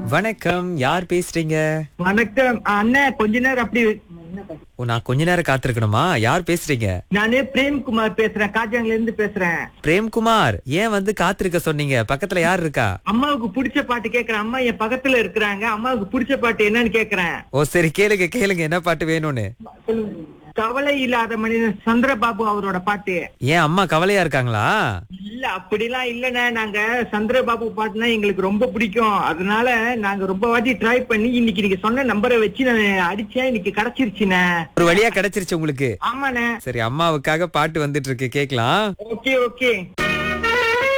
வணக்கம் யார் பேசுறீங்க வணக்கம் அண்ணன் கொஞ்ச நேரம் அப்படி ஓ நான் கொஞ்ச நேரம் காத்திருக்கணுமா யார் பேசுறீங்க நானு பிரேம்குமார் பேசுறேன் காஜாங்ல இருந்து பேசுறேன் பிரேம்குமார் ஏன் வந்து காத்திருக்க சொன்னீங்க பக்கத்துல யார் இருக்கா அம்மாவுக்கு பிடிச்ச பாட்டு கேக்குறேன் அம்மா என் பக்கத்துல இருக்கிறாங்க அம்மாவுக்கு பிடிச்ச பாட்டு என்னன்னு கேக்குறேன் ஓ சரி கேளுங்க கேளுங்க என்ன பாட்டு வேணும்னு கவலை இல்லாத மனிதன் சந்திரபாபு அவரோட பாட்டு ஏன் அம்மா கவலையா இருக்காங்களா இல்ல அப்படிலாம் இல்லண்ணே நாங்க சந்திரபாபு பாட்டுனா எங்களுக்கு ரொம்ப பிடிக்கும் அதனால நாங்க ரொம்ப வாட்டி ட்ரை பண்ணி இன்னைக்கு நீங்க சொன்ன நம்பரை வச்சு நான் அடிச்சேன் இன்னைக்கு கிடைச்சிருச்சுண்ணே ஒரு வழியா கிடைச்சிருச்சு உங்களுக்கு ஆமாண்ணே சரி அம்மாவுக்காக பாட்டு வந்துட்டு இருக்கு கேக்கலாம் ஓகே ஓகே